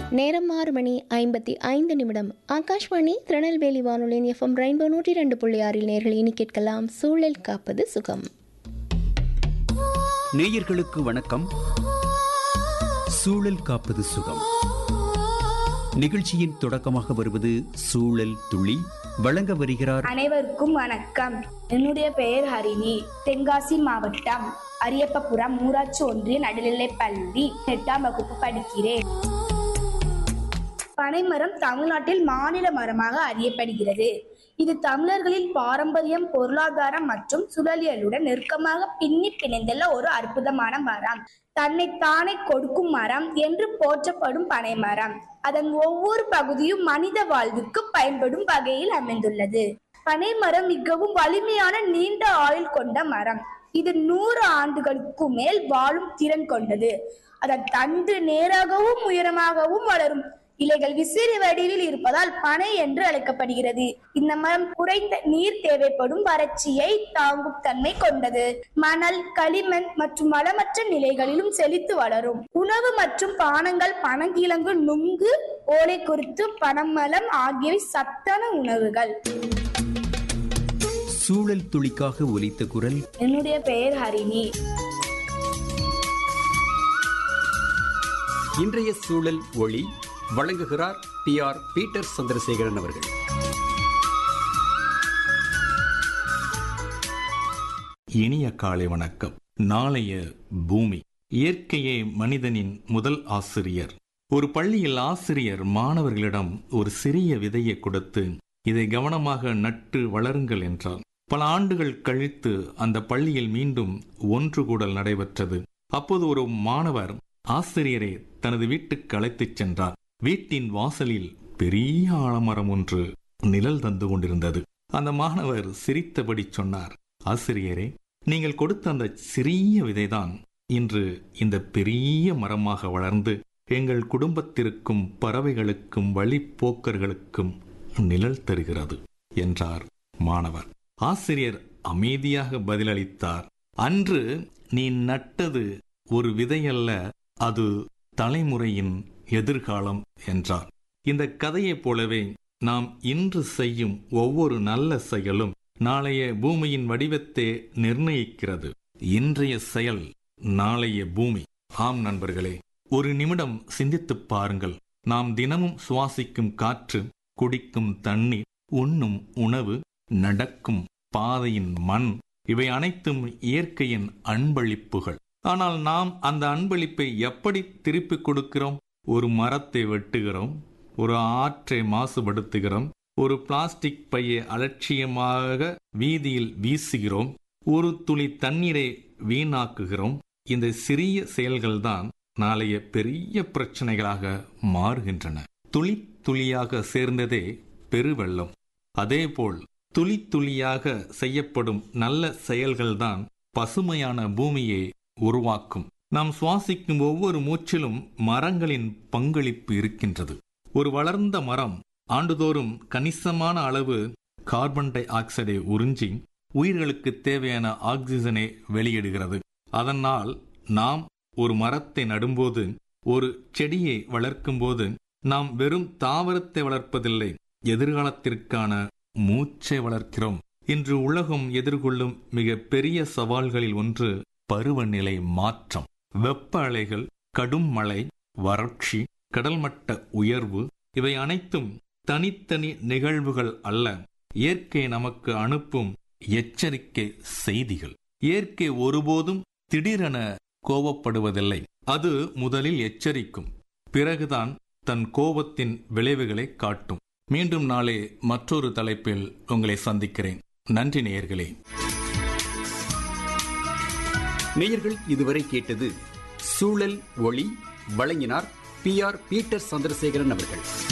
நேரம் ஆறு மணி ஐம்பத்தி ஐந்து நிமிடம் ஆகாஷ்வாணி திருநெல்வேலி வானொலியின் எஃப்எம் ரெயின்போ நூற்றி ரெண்டு புள்ளி ஆறில் நேர்கள் இனி கேட்கலாம் சூழல் காப்பது சுகம் நேயர்களுக்கு வணக்கம் சூழல் காப்பது சுகம் நிகழ்ச்சியின் தொடக்கமாக வருவது சூழல் துளி வழங்க வருகிறார் அனைவருக்கும் வணக்கம் என்னுடைய பெயர் ஹரிணி தென்காசி மாவட்டம் அரியப்பபுரம் ஊராட்சி ஒன்றிய நடுநிலைப் பள்ளி எட்டாம் வகுப்பு படிக்கிறேன் பனைமரம் தமிழ்நாட்டில் மாநில மரமாக அறியப்படுகிறது இது தமிழர்களின் பாரம்பரியம் பொருளாதாரம் மற்றும் சுழலியலுடன் நெருக்கமாக பின்னி பிணைந்துள்ள ஒரு அற்புதமான மரம் தன்னை தானே கொடுக்கும் மரம் என்று போற்றப்படும் பனைமரம் அதன் ஒவ்வொரு பகுதியும் மனித வாழ்வுக்கு பயன்படும் வகையில் அமைந்துள்ளது பனைமரம் மிகவும் வலிமையான நீண்ட ஆயுள் கொண்ட மரம் இது நூறு ஆண்டுகளுக்கு மேல் வாழும் திறன் கொண்டது அதன் தண்டு நேராகவும் உயரமாகவும் வளரும் இலைகள் விசிறி வடிவில் இருப்பதால் பனை என்று அழைக்கப்படுகிறது இந்த மரம் குறைந்த நீர் தேவைப்படும் வறட்சியை தாங்கும் தன்மை கொண்டது மணல் களிமண் மற்றும் வளமற்ற நிலைகளிலும் செழித்து வளரும் உணவு மற்றும் பானங்கள் பனங்கிழங்கு நுங்கு ஓலை குருத்து பனமலம் ஆகியவை சத்தான உணவுகள் சூழல் துளிக்காக ஒலித்த குரல் என்னுடைய பெயர் ஹரிணி இன்றைய சூழல் ஒளி வழங்குகிறார் பி ஆர் பீட்டர் சந்திரசேகரன் அவர்கள் இனிய காலை வணக்கம் நாளைய பூமி இயற்கையே மனிதனின் முதல் ஆசிரியர் ஒரு பள்ளியில் ஆசிரியர் மாணவர்களிடம் ஒரு சிறிய விதையை கொடுத்து இதை கவனமாக நட்டு வளருங்கள் என்றார் பல ஆண்டுகள் கழித்து அந்த பள்ளியில் மீண்டும் ஒன்று கூடல் நடைபெற்றது அப்போது ஒரு மாணவர் ஆசிரியரை தனது வீட்டுக்கு அழைத்துச் சென்றார் வீட்டின் வாசலில் பெரிய ஆலமரம் ஒன்று நிழல் தந்து கொண்டிருந்தது அந்த மாணவர் சிரித்தபடி சொன்னார் ஆசிரியரே நீங்கள் கொடுத்த அந்த சிறிய விதைதான் இன்று இந்த பெரிய மரமாக வளர்ந்து எங்கள் குடும்பத்திற்கும் பறவைகளுக்கும் வழிப்போக்கர்களுக்கும் நிழல் தருகிறது என்றார் மாணவர் ஆசிரியர் அமைதியாக பதிலளித்தார் அன்று நீ நட்டது ஒரு விதையல்ல அது தலைமுறையின் எதிர்காலம் என்றார் இந்த கதையைப் போலவே நாம் இன்று செய்யும் ஒவ்வொரு நல்ல செயலும் நாளைய பூமியின் வடிவத்தை நிர்ணயிக்கிறது இன்றைய செயல் நாளைய பூமி ஆம் நண்பர்களே ஒரு நிமிடம் சிந்தித்துப் பாருங்கள் நாம் தினமும் சுவாசிக்கும் காற்று குடிக்கும் தண்ணீர் உண்ணும் உணவு நடக்கும் பாதையின் மண் இவை அனைத்தும் இயற்கையின் அன்பளிப்புகள் ஆனால் நாம் அந்த அன்பளிப்பை எப்படி திருப்பிக் கொடுக்கிறோம் ஒரு மரத்தை வெட்டுகிறோம் ஒரு ஆற்றை மாசுபடுத்துகிறோம் ஒரு பிளாஸ்டிக் பையை அலட்சியமாக வீதியில் வீசுகிறோம் ஒரு துளி தண்ணீரை வீணாக்குகிறோம் இந்த சிறிய செயல்கள்தான் நாளைய பெரிய பிரச்சனைகளாக மாறுகின்றன துளி துளியாக சேர்ந்ததே பெருவெள்ளம் அதேபோல் துளி துளியாக செய்யப்படும் நல்ல செயல்கள்தான் பசுமையான பூமியை உருவாக்கும் நாம் சுவாசிக்கும் ஒவ்வொரு மூச்சிலும் மரங்களின் பங்களிப்பு இருக்கின்றது ஒரு வளர்ந்த மரம் ஆண்டுதோறும் கணிசமான அளவு கார்பன் டை ஆக்சைடை உறிஞ்சி உயிர்களுக்கு தேவையான ஆக்சிஜனை வெளியிடுகிறது அதனால் நாம் ஒரு மரத்தை நடும்போது ஒரு செடியை வளர்க்கும்போது நாம் வெறும் தாவரத்தை வளர்ப்பதில்லை எதிர்காலத்திற்கான மூச்சை வளர்க்கிறோம் இன்று உலகம் எதிர்கொள்ளும் மிக பெரிய சவால்களில் ஒன்று பருவநிலை மாற்றம் வெப்ப அலைகள் கடும் மழை வறட்சி கடல்மட்ட உயர்வு இவை அனைத்தும் தனித்தனி நிகழ்வுகள் அல்ல இயற்கை நமக்கு அனுப்பும் எச்சரிக்கை செய்திகள் இயற்கை ஒருபோதும் திடீரென கோபப்படுவதில்லை அது முதலில் எச்சரிக்கும் பிறகுதான் தன் கோபத்தின் விளைவுகளை காட்டும் மீண்டும் நாளே மற்றொரு தலைப்பில் உங்களை சந்திக்கிறேன் நன்றி நேயர்களே நேயர்கள் இதுவரை கேட்டது சூழல் ஒளி வழங்கினார் பி ஆர் பீட்டர் சந்திரசேகரன் அவர்கள்